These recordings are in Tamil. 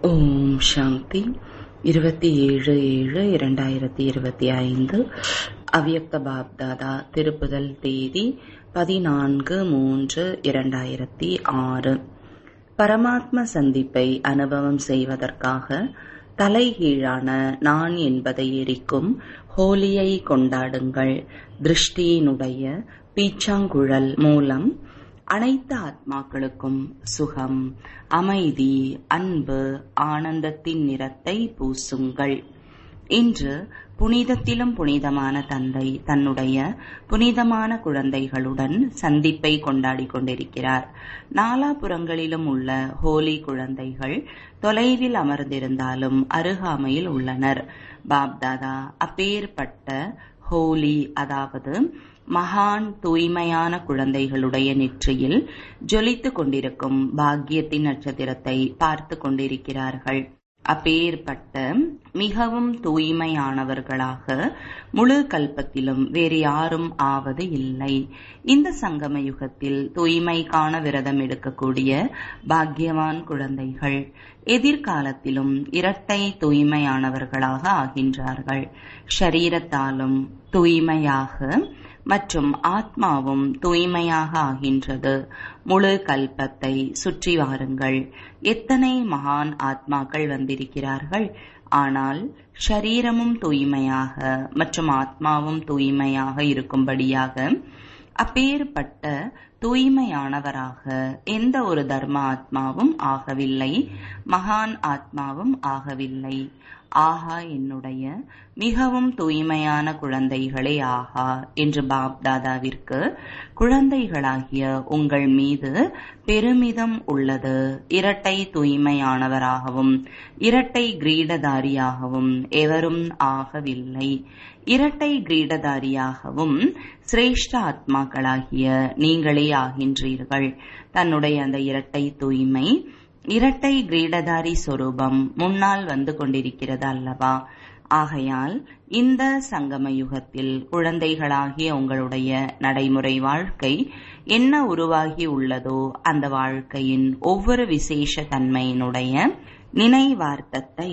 ஓம் சாந்தி இருபத்தி ஏழு ஏழு இரண்டாயிரத்தி இருபத்தி ஐந்து அவ்யக்த பாப்தாதா திருப்புதல் தேதி பதினான்கு மூன்று இரண்டாயிரத்தி ஆறு பரமாத்ம சந்திப்பை அனுபவம் செய்வதற்காக தலைகீழான நான் என்பதை எரிக்கும் ஹோலியை கொண்டாடுங்கள் திருஷ்டியினுடைய பீச்சாங்குழல் மூலம் அனைத்து ஆத்மாக்களுக்கும் சுகம் அமைதி அன்பு ஆனந்தத்தின் நிறத்தை பூசுங்கள் இன்று புனிதத்திலும் புனிதமான தந்தை தன்னுடைய புனிதமான குழந்தைகளுடன் சந்திப்பை கொண்டாடி கொண்டிருக்கிறார் நாலாபுறங்களிலும் உள்ள ஹோலி குழந்தைகள் தொலைவில் அமர்ந்திருந்தாலும் அருகாமையில் உள்ளனர் பாப்தாதா அப்பேற்பட்ட ஹோலி அதாவது மகான் தூய்மையான குழந்தைகளுடைய நெற்றியில் ஜொலித்துக் கொண்டிருக்கும் பாக்கியத்தின் நட்சத்திரத்தை பார்த்து கொண்டிருக்கிறார்கள் அப்பேற்பட்ட மிகவும் தூய்மையானவர்களாக முழு கல்பத்திலும் வேறு யாரும் ஆவது இல்லை இந்த சங்கம யுகத்தில் தூய்மைக்கான விரதம் எடுக்கக்கூடிய பாக்கியவான் குழந்தைகள் எதிர்காலத்திலும் இரட்டை தூய்மையானவர்களாக ஆகின்றார்கள் ஷரீரத்தாலும் தூய்மையாக மற்றும் ஆத்மாவும் தூய்மையாக ஆகின்றது முழு கல்பத்தை சுற்றி வாருங்கள் எத்தனை மகான் ஆத்மாக்கள் வந்திருக்கிறார்கள் ஆனால் ஷரீரமும் தூய்மையாக மற்றும் ஆத்மாவும் தூய்மையாக இருக்கும்படியாக அப்பேற்பட்ட தூய்மையானவராக எந்த ஒரு தர்ம ஆத்மாவும் ஆகவில்லை மகான் ஆத்மாவும் ஆகவில்லை ஆஹா என்னுடைய மிகவும் தூய்மையான குழந்தைகளே ஆஹா என்று பாப் தாதாவிற்கு குழந்தைகளாகிய உங்கள் மீது பெருமிதம் உள்ளது இரட்டை தூய்மையானவராகவும் இரட்டை கிரீடதாரியாகவும் எவரும் ஆகவில்லை இரட்டை கிரீடதாரியாகவும் சிரேஷ்ட ஆத்மாக்களாகிய நீங்களே ஆகின்றீர்கள் தன்னுடைய அந்த இரட்டை தூய்மை இரட்டை கிரீடதாரி சொரூபம் முன்னால் வந்து கொண்டிருக்கிறது அல்லவா ஆகையால் இந்த சங்கம யுகத்தில் குழந்தைகளாகிய உங்களுடைய நடைமுறை வாழ்க்கை என்ன உருவாகி உள்ளதோ அந்த வாழ்க்கையின் ஒவ்வொரு விசேஷ தன்மையினுடைய நினைவார்த்தத்தை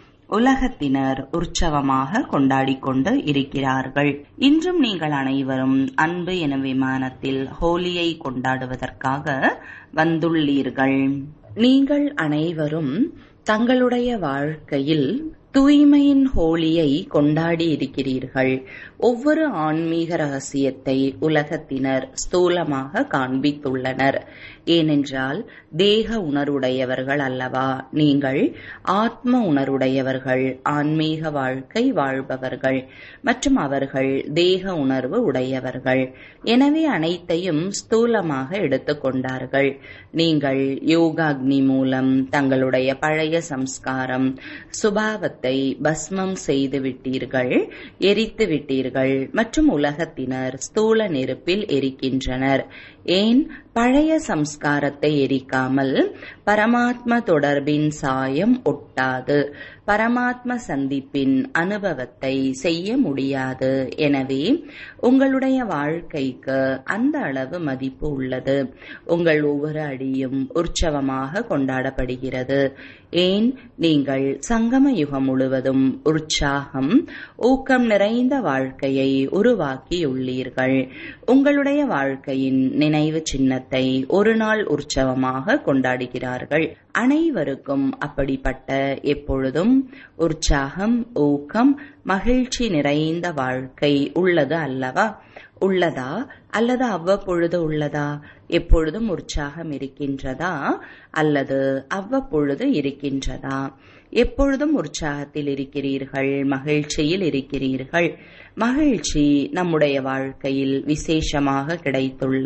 உலகத்தினர் உற்சவமாக கொண்டாடி கொண்டு இருக்கிறார்கள் இன்றும் நீங்கள் அனைவரும் அன்பு என விமானத்தில் ஹோலியை கொண்டாடுவதற்காக வந்துள்ளீர்கள் நீங்கள் அனைவரும் தங்களுடைய வாழ்க்கையில் தூய்மையின் ஹோலியை கொண்டாடி இருக்கிறீர்கள் ஒவ்வொரு ஆன்மீக ரகசியத்தை உலகத்தினர் ஸ்தூலமாக காண்பித்துள்ளனர் ஏனென்றால் தேக உணர்வுடையவர்கள் அல்லவா நீங்கள் ஆத்ம உணர்வுடையவர்கள் ஆன்மீக வாழ்க்கை வாழ்பவர்கள் மற்றும் அவர்கள் தேக உணர்வு உடையவர்கள் எனவே அனைத்தையும் ஸ்தூலமாக எடுத்துக்கொண்டார்கள் நீங்கள் யோகாக்னி மூலம் தங்களுடைய பழைய சம்ஸ்காரம் சுபாவத்தை பஸ்மம் செய்து விட்டீர்கள் எரித்து விட்டீர்கள் மற்றும் உலகத்தினர் ஸ்தூல நெருப்பில் எரிக்கின்றனர் ஏன் பழைய சம்ஸ்காரத்தை எரிக்காமல் பரமாத்ம தொடர்பின் சாயம் ஒட்டாது பரமாத்ம சந்திப்பின் அனுபவத்தை செய்ய முடியாது எனவே உங்களுடைய வாழ்க்கைக்கு அந்த அளவு மதிப்பு உள்ளது உங்கள் ஒவ்வொரு அடியும் உற்சவமாக கொண்டாடப்படுகிறது ஏன் நீங்கள் சங்கம யுகம் முழுவதும் உற்சாகம் ஊக்கம் நிறைந்த வாழ்க்கையை உருவாக்கியுள்ளீர்கள் உங்களுடைய வாழ்க்கையின் நினைவு சின்னத்தை ஒரு நாள் உற்சவமாக கொண்டாடுகிறார்கள் அனைவருக்கும் அப்படிப்பட்ட எப்பொழுதும் உற்சாகம் ஊக்கம் மகிழ்ச்சி நிறைந்த வாழ்க்கை உள்ளது அல்லவா உள்ளதா அல்லது அவ்வப்பொழுது உள்ளதா எப்பொழுதும் உற்சாகம் இருக்கின்றதா அல்லது அவ்வப்பொழுது இருக்கின்றதா எப்பொழுதும் உற்சாகத்தில் இருக்கிறீர்கள் மகிழ்ச்சியில் இருக்கிறீர்கள் மகிழ்ச்சி நம்முடைய வாழ்க்கையில் விசேஷமாக கிடைத்துள்ள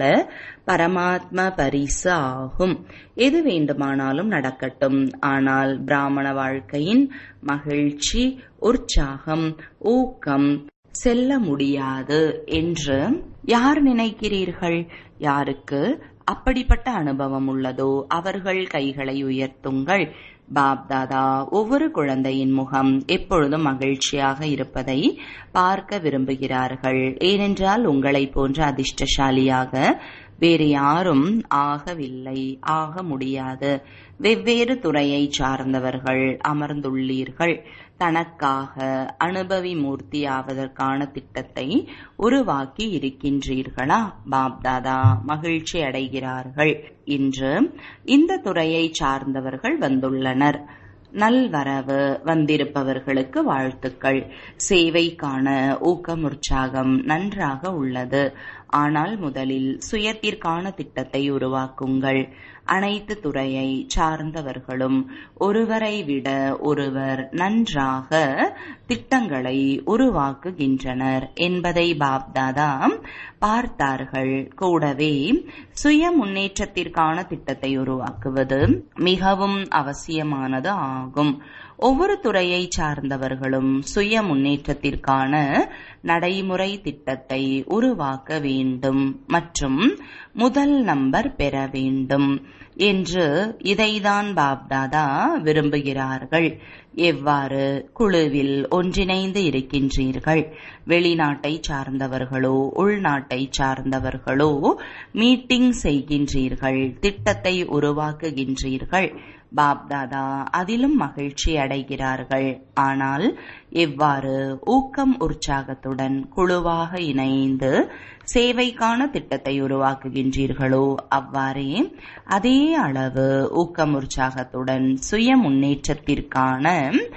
பரமாத்ம பரிசு ஆகும் எது வேண்டுமானாலும் நடக்கட்டும் ஆனால் பிராமண வாழ்க்கையின் மகிழ்ச்சி உற்சாகம் ஊக்கம் செல்ல முடியாது என்று யார் நினைக்கிறீர்கள் யாருக்கு அப்படிப்பட்ட அனுபவம் உள்ளதோ அவர்கள் கைகளை உயர்த்துங்கள் பாப்தாதா ஒவ்வொரு குழந்தையின் முகம் எப்பொழுதும் மகிழ்ச்சியாக இருப்பதை பார்க்க விரும்புகிறார்கள் ஏனென்றால் உங்களை போன்ற அதிர்ஷ்டசாலியாக வேறு யாரும் ஆகவில்லை ஆக முடியாது வெவ்வேறு துறையை சார்ந்தவர்கள் அமர்ந்துள்ளீர்கள் தனக்காக அனுபவி மூர்த்தி ஆவதற்கான திட்டத்தை உருவாக்கி இருக்கின்றீர்களா பாப்தாதா மகிழ்ச்சி அடைகிறார்கள் இன்று இந்த துறையை சார்ந்தவர்கள் வந்துள்ளனர் நல்வரவு வந்திருப்பவர்களுக்கு வாழ்த்துக்கள் சேவைக்கான ஊக்கம் உற்சாகம் நன்றாக உள்ளது ஆனால் முதலில் சுயத்திற்கான திட்டத்தை உருவாக்குங்கள் அனைத்து துறையை சார்ந்தவர்களும் ஒருவரை விட ஒருவர் நன்றாக திட்டங்களை உருவாக்குகின்றனர் என்பதை பாப்தாதா பார்த்தார்கள் கூடவே சுய முன்னேற்றத்திற்கான திட்டத்தை உருவாக்குவது மிகவும் அவசியமானது ஆகும் ஒவ்வொரு துறையை சார்ந்தவர்களும் சுய முன்னேற்றத்திற்கான நடைமுறை திட்டத்தை உருவாக்க வேண்டும் மற்றும் முதல் நம்பர் பெற வேண்டும் என்று இதைதான் பாப்தாதா விரும்புகிறார்கள் எவ்வாறு குழுவில் ஒன்றிணைந்து இருக்கின்றீர்கள் வெளிநாட்டை சார்ந்தவர்களோ உள்நாட்டை சார்ந்தவர்களோ மீட்டிங் செய்கின்றீர்கள் திட்டத்தை உருவாக்குகின்றீர்கள் பாப்தாதா அதிலும் மகிழ்ச்சி அடைகிறார்கள் ஆனால் எவ்வாறு ஊக்கம் உற்சாகத்துடன் குழுவாக இணைந்து சேவைக்கான திட்டத்தை உருவாக்குகின்றீர்களோ அவ்வாறே அதே அளவு ஊக்கம் உற்சாகத்துடன் சுய முன்னேற்றத்திற்கான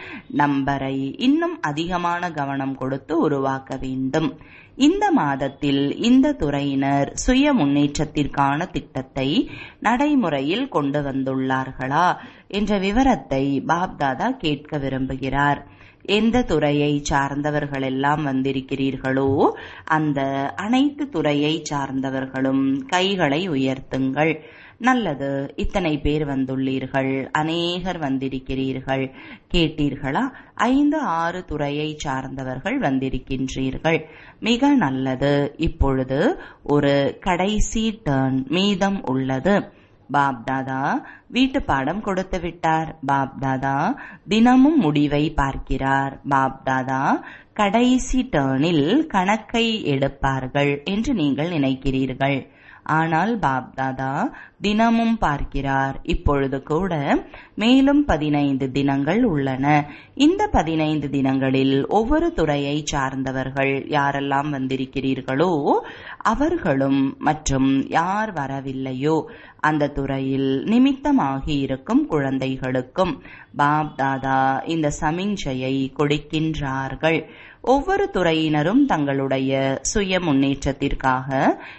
நம்பரை இன்னும் அதிகமான கவனம் கொடுத்து உருவாக்க வேண்டும் இந்த மாதத்தில் இந்த துறையினர் சுய முன்னேற்றத்திற்கான திட்டத்தை நடைமுறையில் கொண்டு வந்துள்ளார்களா என்ற விவரத்தை பாப்தாதா கேட்க விரும்புகிறார் எந்த துறையை சார்ந்தவர்கள் எல்லாம் வந்திருக்கிறீர்களோ அந்த அனைத்து துறையை சார்ந்தவர்களும் கைகளை உயர்த்துங்கள் நல்லது இத்தனை பேர் வந்துள்ளீர்கள் அநேகர் வந்திருக்கிறீர்கள் கேட்டீர்களா ஐந்து ஆறு துறையை சார்ந்தவர்கள் வந்திருக்கின்றீர்கள் மிக நல்லது இப்பொழுது ஒரு கடைசி டர்ன் மீதம் உள்ளது பாப்தாதா வீட்டு பாடம் கொடுத்து விட்டார் பாப்தாதா தினமும் முடிவை பார்க்கிறார் பாப்தாதா கடைசி டேர்னில் கணக்கை எடுப்பார்கள் என்று நீங்கள் நினைக்கிறீர்கள் ஆனால் பாப்தாதா தினமும் பார்க்கிறார் இப்பொழுது கூட மேலும் பதினைந்து தினங்கள் உள்ளன இந்த பதினைந்து தினங்களில் ஒவ்வொரு துறையை சார்ந்தவர்கள் யாரெல்லாம் வந்திருக்கிறீர்களோ அவர்களும் மற்றும் யார் வரவில்லையோ அந்த துறையில் நிமித்தமாகி இருக்கும் குழந்தைகளுக்கும் பாப்தாதா இந்த சமிஞ்சையை கொடுக்கின்றார்கள் ஒவ்வொரு துறையினரும் தங்களுடைய சுய முன்னேற்றத்திற்காக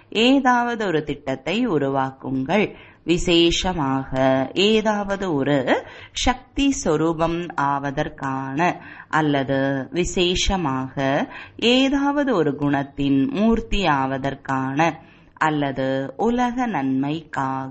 ஏதாவது ஒரு திட்டத்தை உருவாக்குங்கள் விசேஷமாக ஏதாவது ஒரு சக்தி சொரூபம் ஆவதற்கான அல்லது விசேஷமாக ஏதாவது ஒரு குணத்தின் மூர்த்தி ஆவதற்கான அல்லது உலக நன்மைக்காக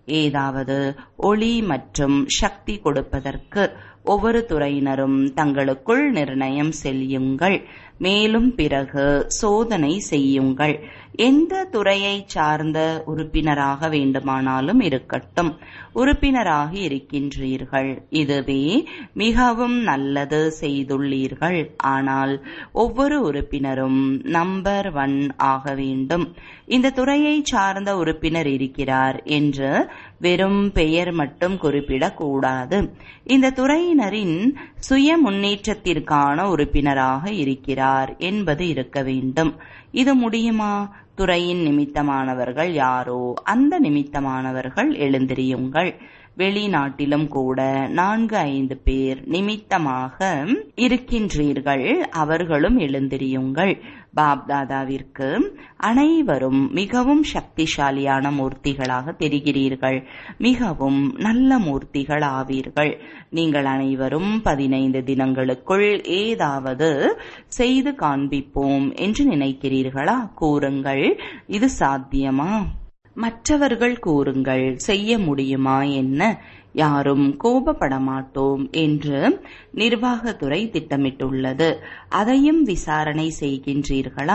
ஏதாவது ஒளி மற்றும் சக்தி கொடுப்பதற்கு ஒவ்வொரு துறையினரும் தங்களுக்குள் நிர்ணயம் செய்யுங்கள் மேலும் பிறகு சோதனை செய்யுங்கள் எந்த துறையை சார்ந்த உறுப்பினராக வேண்டுமானாலும் இருக்கட்டும் உறுப்பினராக இருக்கின்றீர்கள் இதுவே மிகவும் நல்லது செய்துள்ளீர்கள் ஆனால் ஒவ்வொரு உறுப்பினரும் நம்பர் ஒன் ஆக வேண்டும் இந்த துறையை சார்ந்த உறுப்பினர் இருக்கிறார் என்று வெறும் பெயர் மட்டும் குறிப்பிடக்கூடாது இந்த துறையினரின் சுய முன்னேற்றத்திற்கான உறுப்பினராக இருக்கிறார் என்பது இருக்க வேண்டும் இது முடியுமா துறையின் நிமித்தமானவர்கள் யாரோ அந்த நிமித்தமானவர்கள் எழுந்திரியுங்கள் வெளிநாட்டிலும் கூட நான்கு ஐந்து பேர் நிமித்தமாக இருக்கின்றீர்கள் அவர்களும் எழுந்திரியுங்கள் பாப்தாதாவிற்கு அனைவரும் மிகவும் சக்திசாலியான மூர்த்திகளாக தெரிகிறீர்கள் மிகவும் நல்ல மூர்த்திகள் ஆவீர்கள் நீங்கள் அனைவரும் பதினைந்து தினங்களுக்குள் ஏதாவது செய்து காண்பிப்போம் என்று நினைக்கிறீர்களா கூறுங்கள் இது சாத்தியமா மற்றவர்கள் கூறுங்கள் செய்ய முடியுமா என்ன யாரும் கோபப்பட மாட்டோம் என்று நிர்வாகத்துறை திட்டமிட்டுள்ளது அதையும் விசாரணை செய்கின்றீர்களா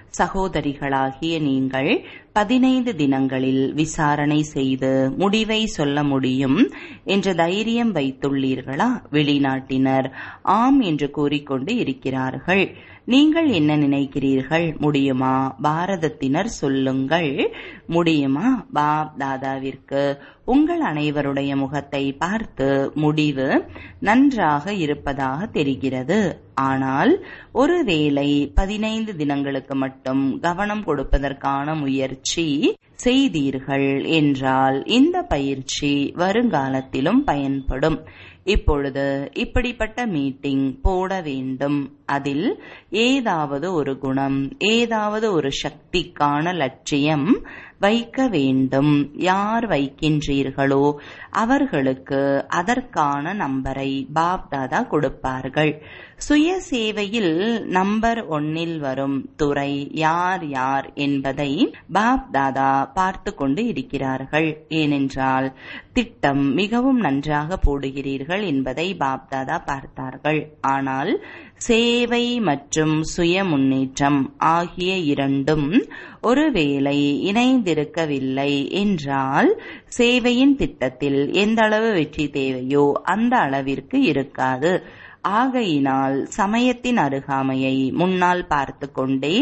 சகோதரிகளாகிய நீங்கள் பதினைந்து தினங்களில் விசாரணை செய்து முடிவை சொல்ல முடியும் என்ற தைரியம் வைத்துள்ளீர்களா வெளிநாட்டினர் ஆம் என்று கூறிக்கொண்டு இருக்கிறார்கள் நீங்கள் என்ன நினைக்கிறீர்கள் முடியுமா பாரதத்தினர் சொல்லுங்கள் முடியுமா பாப் தாதாவிற்கு உங்கள் அனைவருடைய முகத்தை பார்த்து முடிவு நன்றாக இருப்பதாக தெரிகிறது ஆனால் ஒருவேளை பதினைந்து தினங்களுக்கு மட்டும் கவனம் கொடுப்பதற்கான முயற்சி செய்தீர்கள் என்றால் இந்த பயிற்சி வருங்காலத்திலும் பயன்படும் இப்பொழுது இப்படிப்பட்ட மீட்டிங் போட வேண்டும் அதில் ஏதாவது ஒரு குணம் ஏதாவது ஒரு சக்திக்கான லட்சியம் வைக்க வேண்டும் யார் வைக்கின்றீர்களோ அவர்களுக்கு அதற்கான நம்பரை பாப்தாதா கொடுப்பார்கள் சுய சேவையில் நம்பர் ஒன்னில் வரும் துறை யார் யார் என்பதை பாப்தாதா பார்த்து கொண்டு இருக்கிறார்கள் ஏனென்றால் திட்டம் மிகவும் நன்றாக போடுகிறீர்கள் என்பதை பாப்தாதா பார்த்தார்கள் ஆனால் சேவை மற்றும் சுய முன்னேற்றம் ஆகிய இரண்டும் ஒருவேளை இணைந்திருக்கவில்லை என்றால் சேவையின் திட்டத்தில் எந்த அளவு வெற்றி தேவையோ அந்த அளவிற்கு இருக்காது ஆகையினால் சமயத்தின் அருகாமையை முன்னால் பார்த்து கொண்டே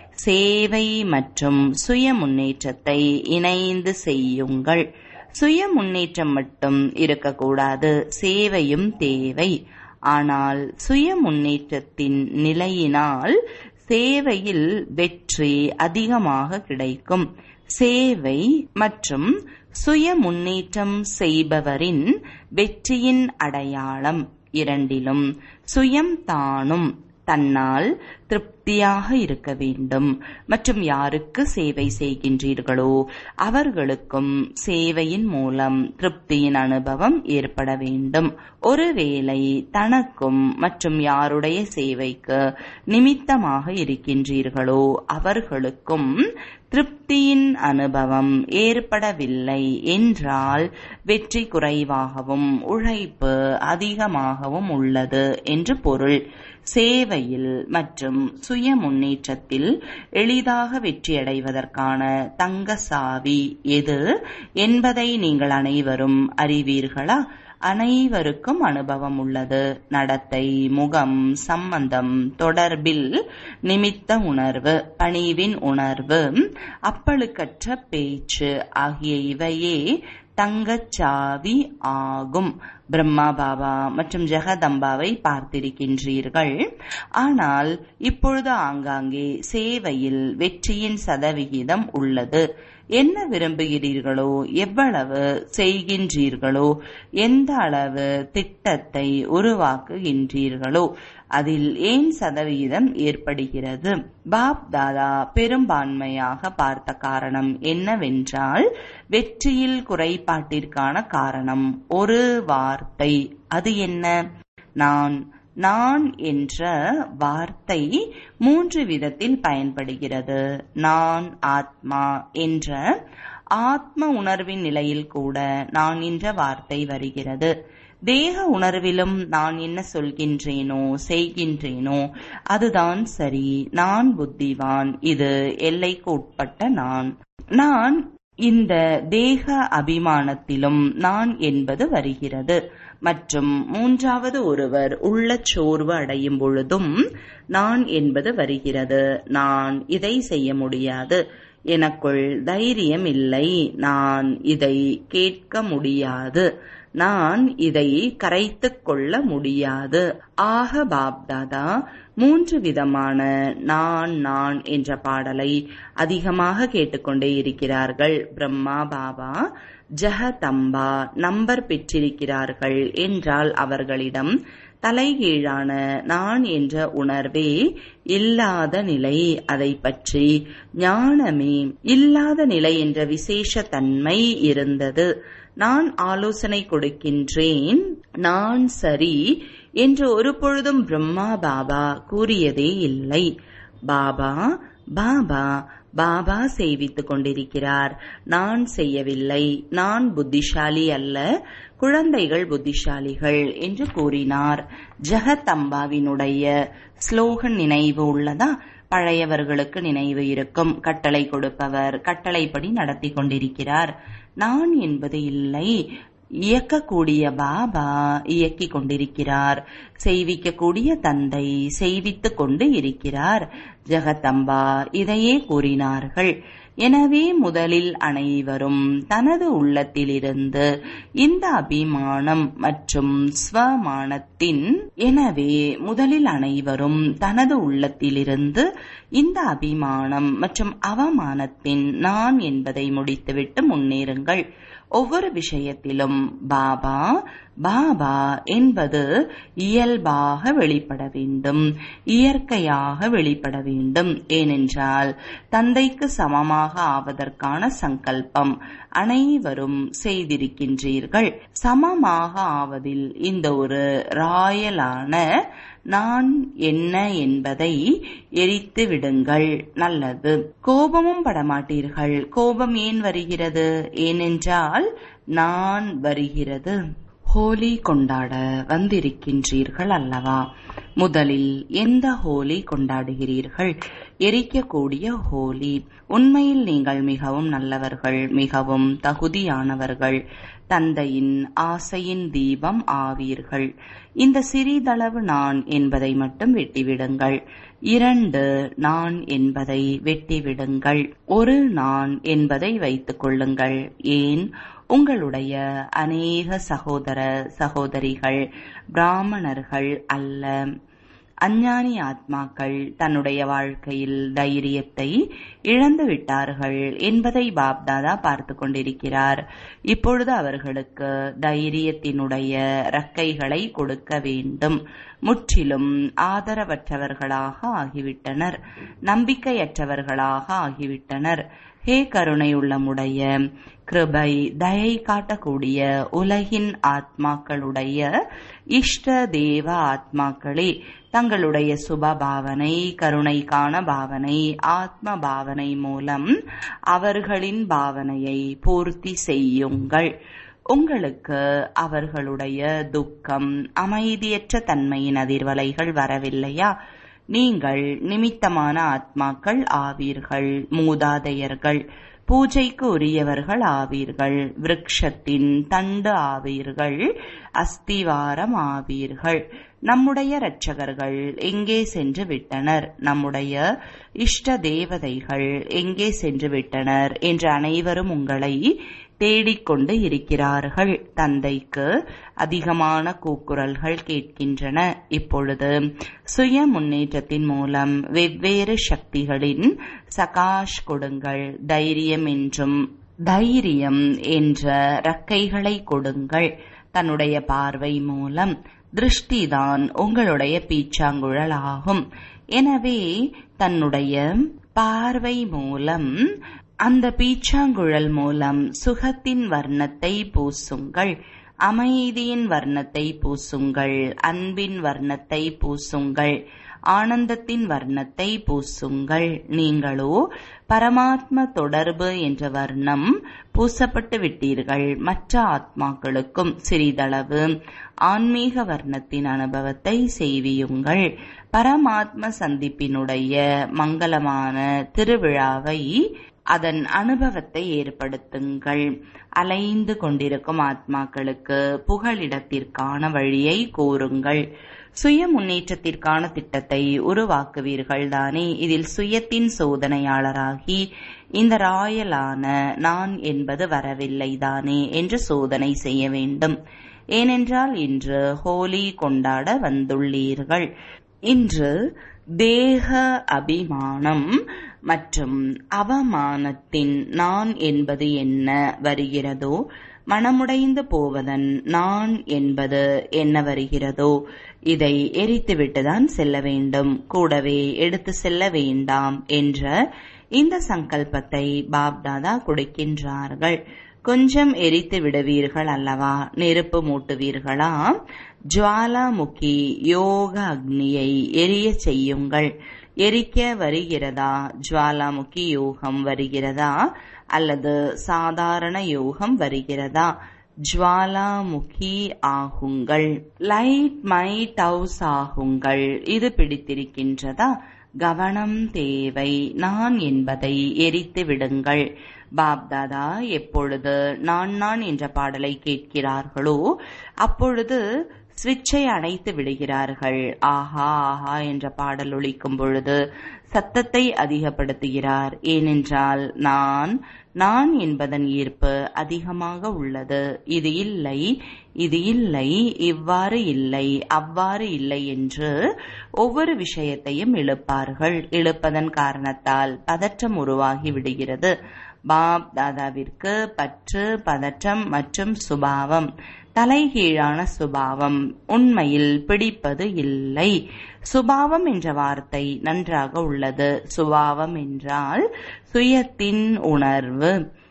சேவை மற்றும் சுய முன்னேற்றத்தை இணைந்து செய்யுங்கள் சுய முன்னேற்றம் மட்டும் இருக்கக்கூடாது சேவையும் தேவை ஆனால் சுய முன்னேற்றத்தின் நிலையினால் சேவையில் வெற்றி அதிகமாக கிடைக்கும் சேவை மற்றும் சுய முன்னேற்றம் செய்பவரின் வெற்றியின் அடையாளம் இரண்டிலும் சுயம் தானும் தன்னால் திருப்தியாக இருக்க வேண்டும் மற்றும் யாருக்கு சேவை செய்கின்றீர்களோ அவர்களுக்கும் சேவையின் மூலம் திருப்தியின் அனுபவம் ஏற்பட வேண்டும் ஒருவேளை தனக்கும் மற்றும் யாருடைய சேவைக்கு நிமித்தமாக இருக்கின்றீர்களோ அவர்களுக்கும் திருப்தியின் அனுபவம் ஏற்படவில்லை என்றால் வெற்றி குறைவாகவும் உழைப்பு அதிகமாகவும் உள்ளது என்று பொருள் சேவையில் மற்றும் சுய முன்னேற்றத்தில் எளிதாக வெற்றியடைவதற்கான தங்க சாவி எது என்பதை நீங்கள் அனைவரும் அறிவீர்களா அனைவருக்கும் அனுபவம் உள்ளது நடத்தை முகம் சம்பந்தம் தொடர்பில் நிமித்த உணர்வு பணிவின் உணர்வு அப்பழுக்கற்ற பேச்சு ஆகிய இவையே தங்கச்சாவி ஆகும் பிரம்மா பாபா மற்றும் ஜெகதம்பாவை பார்த்திருக்கின்றீர்கள் ஆனால் இப்பொழுது ஆங்காங்கே சேவையில் வெற்றியின் சதவிகிதம் உள்ளது என்ன விரும்புகிறீர்களோ எவ்வளவு செய்கின்றீர்களோ எந்த அளவு திட்டத்தை உருவாக்குகின்றீர்களோ அதில் ஏன் சதவிகிதம் ஏற்படுகிறது பாப் தாதா பெரும்பான்மையாக பார்த்த காரணம் என்னவென்றால் வெற்றியில் குறைபாட்டிற்கான காரணம் ஒரு வார்த்தை அது என்ன நான் நான் என்ற வார்த்தை மூன்று விதத்தில் பயன்படுகிறது நான் ஆத்மா என்ற ஆத்ம உணர்வின் நிலையில் கூட நான் என்ற வார்த்தை வருகிறது தேக உணர்விலும் நான் என்ன சொல்கின்றேனோ செய்கின்றேனோ அதுதான் சரி நான் புத்திவான் இது எல்லைக்கு உட்பட்ட நான் நான் இந்த தேக அபிமானத்திலும் நான் என்பது வருகிறது மற்றும் மூன்றாவது ஒருவர் உள்ள சோர்வு அடையும் பொழுதும் நான் என்பது வருகிறது நான் இதை செய்ய முடியாது எனக்குள் தைரியம் இல்லை நான் இதை கேட்க முடியாது நான் இதை கரைத்துக் கொள்ள முடியாது ஆக பாப்தாதா மூன்று விதமான நான் நான் என்ற பாடலை அதிகமாக கேட்டுக்கொண்டே இருக்கிறார்கள் பிரம்மா பாபா ஜஹதம்பா நம்பர் பெற்றிருக்கிறார்கள் என்றால் அவர்களிடம் தலைகீழான நான் என்ற உணர்வே இல்லாத நிலை அதை பற்றி ஞானமே இல்லாத நிலை என்ற விசேஷ தன்மை இருந்தது நான் ஆலோசனை கொடுக்கின்றேன் நான் சரி என்று ஒரு பொழுதும் பிரம்மா பாபா கூறியதே இல்லை பாபா பாபா பாபா செய்வித்துக் கொண்டிருக்கிறார் நான் செய்யவில்லை நான் புத்திசாலி அல்ல குழந்தைகள் புத்திசாலிகள் என்று கூறினார் ஜெகதம்பாவினுடைய ஸ்லோகன் நினைவு உள்ளதா பழையவர்களுக்கு நினைவு இருக்கும் கட்டளை கொடுப்பவர் கட்டளைப்படி நடத்தி கொண்டிருக்கிறார் நான் என்பது இல்லை இயக்கக்கூடிய பாபா இயக்கிக் கொண்டிருக்கிறார் செய்விக்கக்கூடிய தந்தை செய்வித்துக் கொண்டு இருக்கிறார் ஜெகதம்பா இதையே கூறினார்கள் எனவே முதலில் அனைவரும் தனது உள்ளத்திலிருந்து இந்த அபிமானம் மற்றும் ஸ்வமானத்தின் எனவே முதலில் அனைவரும் தனது உள்ளத்திலிருந்து இந்த அபிமானம் மற்றும் அவமானத்தின் நான் என்பதை முடித்துவிட்டு முன்னேறுங்கள் ஒவ்வொரு விஷயத்திலும் பாபா பாபா என்பது இயல்பாக வெளிப்பட வேண்டும் இயற்கையாக வெளிப்பட வேண்டும் ஏனென்றால் தந்தைக்கு சமமாக ஆவதற்கான சங்கல்பம் அனைவரும் செய்திருக்கின்றீர்கள் சமமாக ஆவதில் இந்த ஒரு ராயலான நான் என்ன என்பதை எரித்து விடுங்கள் நல்லது கோபமும் படமாட்டீர்கள் கோபம் ஏன் வருகிறது ஏனென்றால் நான் வருகிறது ஹோலி கொண்டாட வந்திருக்கின்றீர்கள் அல்லவா முதலில் எந்த ஹோலி கொண்டாடுகிறீர்கள் எரிக்கக்கூடிய ஹோலி உண்மையில் நீங்கள் மிகவும் நல்லவர்கள் மிகவும் தகுதியானவர்கள் தந்தையின் ஆசையின் தீபம் ஆவீர்கள் இந்த சிறிதளவு நான் என்பதை மட்டும் வெட்டிவிடுங்கள் இரண்டு நான் என்பதை வெட்டிவிடுங்கள் ஒரு நான் என்பதை வைத்துக் கொள்ளுங்கள் ஏன் உங்களுடைய அநேக சகோதர சகோதரிகள் பிராமணர்கள் அல்ல அஞ்ஞானி ஆத்மாக்கள் தன்னுடைய வாழ்க்கையில் தைரியத்தை இழந்து விட்டார்கள் என்பதை பாப்தாதா பார்த்து கொண்டிருக்கிறார் இப்பொழுது அவர்களுக்கு தைரியத்தினுடைய ரக்கைகளை கொடுக்க வேண்டும் முற்றிலும் ஆதரவற்றவர்களாக ஆகிவிட்டனர் நம்பிக்கையற்றவர்களாக ஆகிவிட்டனர் ஹே கருணை உள்ளமுடைய கிருபை தயை காட்டக்கூடிய உலகின் ஆத்மாக்களுடைய இஷ்ட தேவ ஆத்மாக்களே தங்களுடைய சுப பாவனை கருணைக்கான பாவனை ஆத்ம பாவனை மூலம் அவர்களின் பாவனையை பூர்த்தி செய்யுங்கள் உங்களுக்கு அவர்களுடைய துக்கம் அமைதியற்ற தன்மையின் அதிர்வலைகள் வரவில்லையா நீங்கள் நிமித்தமான ஆத்மாக்கள் ஆவீர்கள் மூதாதையர்கள் பூஜைக்கு உரியவர்கள் ஆவீர்கள் விருட்சத்தின் தண்டு ஆவீர்கள் அஸ்திவாரம் ஆவீர்கள் நம்முடைய இரட்சகர்கள் எங்கே சென்று விட்டனர் நம்முடைய இஷ்ட தேவதைகள் எங்கே சென்று விட்டனர் என்று அனைவரும் உங்களை தேடிக்கொண்டு இருக்கிறார்கள் தந்தைக்கு அதிகமான கூக்குரல்கள் கேட்கின்றன இப்பொழுது சுய முன்னேற்றத்தின் மூலம் வெவ்வேறு சக்திகளின் சகாஷ் கொடுங்கள் தைரியம் என்றும் தைரியம் என்ற ரக்கைகளை கொடுங்கள் தன்னுடைய பார்வை மூலம் திருஷ்டிதான் உங்களுடைய பீச்சாங்குழல் ஆகும் எனவே தன்னுடைய பார்வை மூலம் அந்த பீச்சாங்குழல் மூலம் சுகத்தின் வர்ணத்தை பூசுங்கள் அமைதியின் வர்ணத்தை பூசுங்கள் அன்பின் வர்ணத்தை பூசுங்கள் ஆனந்தத்தின் வர்ணத்தை பூசுங்கள் நீங்களோ பரமாத்ம தொடர்பு என்ற வர்ணம் பூசப்பட்டு விட்டீர்கள் மற்ற ஆத்மாக்களுக்கும் சிறிதளவு ஆன்மீக வர்ணத்தின் அனுபவத்தை செய்வியுங்கள் பரமாத்ம சந்திப்பினுடைய மங்களமான திருவிழாவை அதன் அனுபவத்தை ஏற்படுத்துங்கள் அலைந்து கொண்டிருக்கும் ஆத்மாக்களுக்கு புகலிடத்திற்கான வழியை கூறுங்கள் சுய முன்னேற்றத்திற்கான திட்டத்தை உருவாக்குவீர்கள் தானே இதில் சுயத்தின் சோதனையாளராகி இந்த ராயலான நான் என்பது வரவில்லை தானே என்று சோதனை செய்ய வேண்டும் ஏனென்றால் இன்று ஹோலி கொண்டாட வந்துள்ளீர்கள் இன்று தேக அபிமானம் மற்றும் அவமானத்தின் நான் என்பது என்ன வருகிறதோ மனமுடைந்து போவதன் நான் என்பது என்ன வருகிறதோ இதை எரித்துவிட்டுதான் செல்ல வேண்டும் கூடவே எடுத்து செல்ல வேண்டாம் என்ற இந்த சங்கல்பத்தை பாப்தாதா கொடுக்கின்றார்கள் கொஞ்சம் எரித்து விடுவீர்கள் அல்லவா நெருப்பு மூட்டுவீர்களா ஜுவாலாமுகி யோக அக்னியை எரிய செய்யுங்கள் எரிக்க வருகிறதா ஜுவாலாமுகி யோகம் வருகிறதா அல்லது சாதாரண யோகம் வருகிறதா ஜுவாலாமுகி ஆகுங்கள் லைட் மைட் ஹவுஸ் ஆகுங்கள் இது பிடித்திருக்கின்றதா கவனம் தேவை நான் என்பதை எரித்து விடுங்கள் பாப்தாதா எப்பொழுது நான் நான் என்ற பாடலை கேட்கிறார்களோ அப்பொழுது சுவிட்சை அணைத்து விடுகிறார்கள் ஆஹா ஆஹா என்ற பாடல் ஒழிக்கும் பொழுது சத்தத்தை அதிகப்படுத்துகிறார் ஏனென்றால் நான் நான் என்பதன் ஈர்ப்பு அதிகமாக உள்ளது இது இல்லை இது இல்லை இவ்வாறு இல்லை அவ்வாறு இல்லை என்று ஒவ்வொரு விஷயத்தையும் இழுப்பார்கள் இழுப்பதன் காரணத்தால் பதற்றம் உருவாகி விடுகிறது பாப் தாதாவிற்கு பற்று பதற்றம் மற்றும் சுபாவம் தலைகீழான சுபாவம் உண்மையில் பிடிப்பது இல்லை சுபாவம் என்ற வார்த்தை நன்றாக உள்ளது சுபாவம் என்றால் சுயத்தின் உணர்வு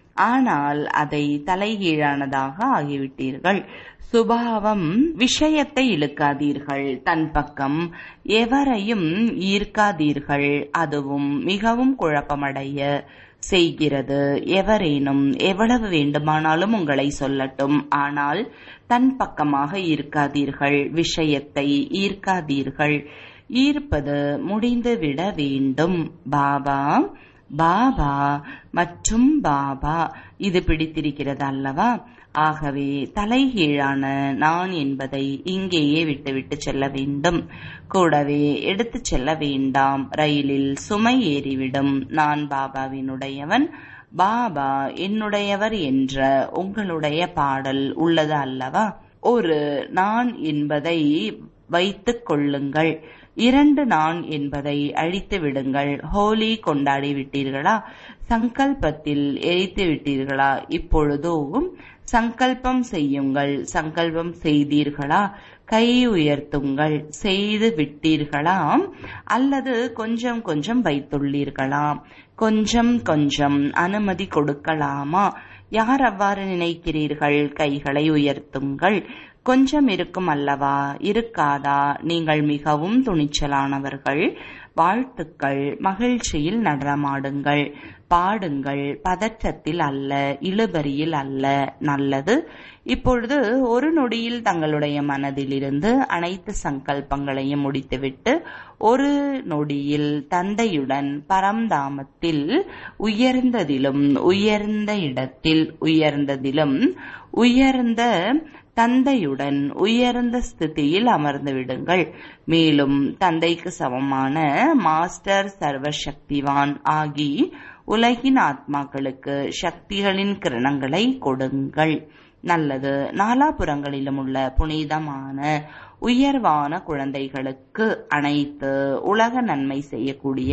ஆனால் அதை தலைகீழானதாக ஆகிவிட்டீர்கள் சுபாவம் விஷயத்தை இழுக்காதீர்கள் தன் பக்கம் எவரையும் ஈர்க்காதீர்கள் அதுவும் மிகவும் குழப்பமடைய செய்கிறது எவரேனும் எவ்வளவு வேண்டுமானாலும் உங்களை சொல்லட்டும் ஆனால் தன் பக்கமாக ஈர்க்காதீர்கள் விஷயத்தை ஈர்க்காதீர்கள் ஈர்ப்பது முடிந்துவிட வேண்டும் பாபா பாபா மற்றும் பாபா இது பிடித்திருக்கிறது அல்லவா ஆகவே தலைகீழான நான் என்பதை இங்கேயே விட்டுவிட்டு செல்ல வேண்டும் கூடவே எடுத்துச் செல்ல வேண்டாம் ரயிலில் சுமை ஏறிவிடும் நான் பாபாவினுடையவன் பாபா என்னுடையவர் என்ற உங்களுடைய பாடல் உள்ளது அல்லவா ஒரு நான் என்பதை வைத்துக் கொள்ளுங்கள் இரண்டு நான் என்பதை அழித்து விடுங்கள் ஹோலி கொண்டாடி விட்டீர்களா சங்கல்பத்தில் எரித்து விட்டீர்களா இப்பொழுதும் சங்கல்பம் செய்யுங்கள் சங்கல்பம் செய்தீர்களா கை உயர்த்துங்கள் செய்து விட்டீர்களா அல்லது கொஞ்சம் கொஞ்சம் வைத்துள்ளீர்களா கொஞ்சம் கொஞ்சம் அனுமதி கொடுக்கலாமா யார் அவ்வாறு நினைக்கிறீர்கள் கைகளை உயர்த்துங்கள் கொஞ்சம் இருக்கும் அல்லவா இருக்காதா நீங்கள் மிகவும் துணிச்சலானவர்கள் வாழ்த்துக்கள் மகிழ்ச்சியில் நடனமாடுங்கள் பாடுங்கள் பதற்றத்தில் அல்ல இழுபறியில் அல்ல நல்லது இப்பொழுது ஒரு நொடியில் தங்களுடைய மனதிலிருந்து அனைத்து சங்கல்பங்களையும் முடித்துவிட்டு ஒரு நொடியில் தந்தையுடன் பரம்தாமத்தில் உயர்ந்ததிலும் உயர்ந்த இடத்தில் உயர்ந்ததிலும் உயர்ந்த தந்தையுடன் உயர்ந்த ஸ்திதியில் அமர்ந்து விடுங்கள் மேலும் தந்தைக்கு சமமான மாஸ்டர் சர்வசக்திவான் ஆகி உலகின் ஆத்மாக்களுக்கு சக்திகளின் கிரணங்களை கொடுங்கள் நல்லது நாலாபுறங்களிலும் உள்ள புனிதமான உயர்வான குழந்தைகளுக்கு அனைத்து உலக நன்மை செய்யக்கூடிய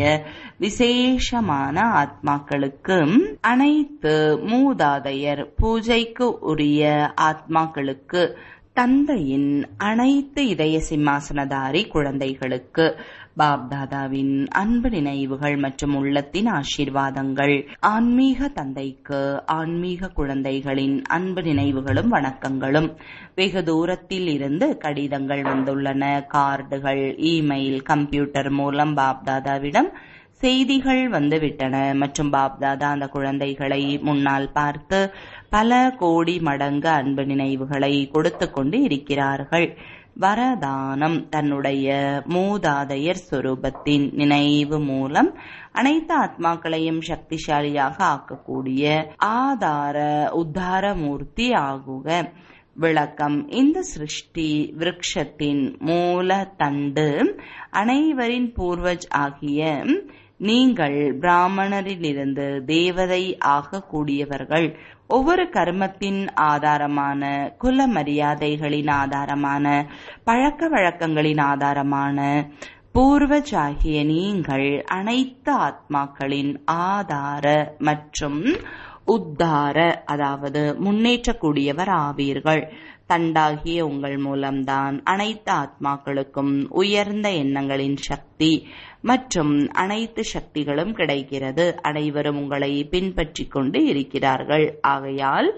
விசேஷமான ஆத்மாக்களுக்கு அனைத்து மூதாதையர் பூஜைக்கு உரிய ஆத்மாக்களுக்கு தந்தையின் அனைத்து இதய சிம்மாசனதாரி குழந்தைகளுக்கு பாப்தாதாவின் அன்பு நினைவுகள் மற்றும் உள்ளத்தின் ஆசீர்வாதங்கள் ஆன்மீக தந்தைக்கு ஆன்மீக குழந்தைகளின் அன்பு நினைவுகளும் வணக்கங்களும் வெகு தூரத்தில் இருந்து கடிதங்கள் வந்துள்ளன கார்டுகள் இமெயில் கம்ப்யூட்டர் மூலம் பாப்தாதாவிடம் செய்திகள் வந்துவிட்டன மற்றும் பாப்தாதா அந்த குழந்தைகளை முன்னால் பார்த்து பல கோடி மடங்கு அன்பு நினைவுகளை கொடுத்து கொண்டு இருக்கிறார்கள் வரதானம் தன்னுடைய மூதாதையர் சொரூபத்தின் நினைவு மூலம் அனைத்து ஆத்மாக்களையும் சக்திசாலியாக ஆக்கக்கூடிய ஆதார உத்தார மூர்த்தி ஆகுக விளக்கம் இந்த சிருஷ்டி விருட்சத்தின் மூல தண்டு அனைவரின் பூர்வஜ் ஆகிய நீங்கள் பிராமணரிலிருந்து தேவதை ஆகக்கூடியவர்கள் ஒவ்வொரு கர்மத்தின் ஆதாரமான குல மரியாதைகளின் ஆதாரமான பழக்க வழக்கங்களின் ஆதாரமான பூர்வஜாகிய நீங்கள் அனைத்து ஆத்மாக்களின் ஆதார மற்றும் உத்தார அதாவது முன்னேற்றக்கூடியவர் ஆவீர்கள் தண்டாகிய உங்கள் மூலம்தான் அனைத்து ஆத்மாக்களுக்கும் உயர்ந்த எண்ணங்களின் சக்தி மற்றும் அனைத்து சக்திகளும் கிடைக்கிறது அனைவரும் உங்களை பின்பற்றிக் கொண்டு இருக்கிறார்கள் ஆகையால்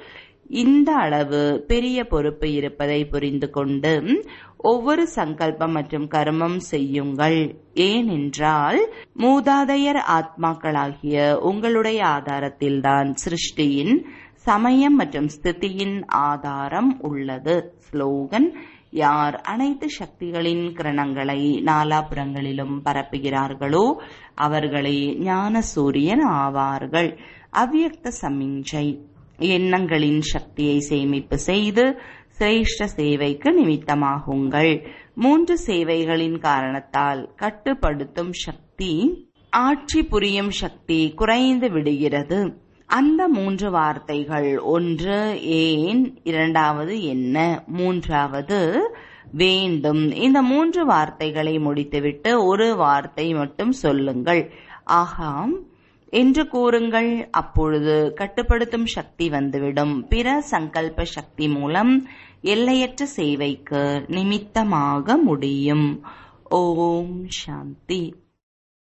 இந்த அளவு பெரிய பொறுப்பு இருப்பதை புரிந்து கொண்டு ஒவ்வொரு சங்கல்பம் மற்றும் கர்மம் செய்யுங்கள் ஏனென்றால் மூதாதையர் ஆத்மாக்களாகிய உங்களுடைய ஆதாரத்தில்தான் சிருஷ்டியின் சமயம் மற்றும் ஸ்திதியின் ஆதாரம் உள்ளது ஸ்லோகன் யார் அனைத்து சக்திகளின் கிரணங்களை நாலாபுறங்களிலும் பரப்புகிறார்களோ அவர்களே ஞான சூரியன் ஆவார்கள் அவ்வியக்த சமிஞ்சை எண்ணங்களின் சக்தியை சேமிப்பு செய்து சிரேஷ்ட சேவைக்கு நிமித்தமாகுங்கள் மூன்று சேவைகளின் காரணத்தால் கட்டுப்படுத்தும் சக்தி ஆட்சி புரியும் சக்தி குறைந்து விடுகிறது அந்த மூன்று வார்த்தைகள் ஒன்று ஏன் இரண்டாவது என்ன மூன்றாவது வேண்டும் இந்த மூன்று வார்த்தைகளை முடித்துவிட்டு ஒரு வார்த்தை மட்டும் சொல்லுங்கள் ஆகாம் என்று கூறுங்கள் அப்பொழுது கட்டுப்படுத்தும் சக்தி வந்துவிடும் பிற சங்கல்ப சக்தி மூலம் எல்லையற்ற சேவைக்கு நிமித்தமாக முடியும் ஓம் சாந்தி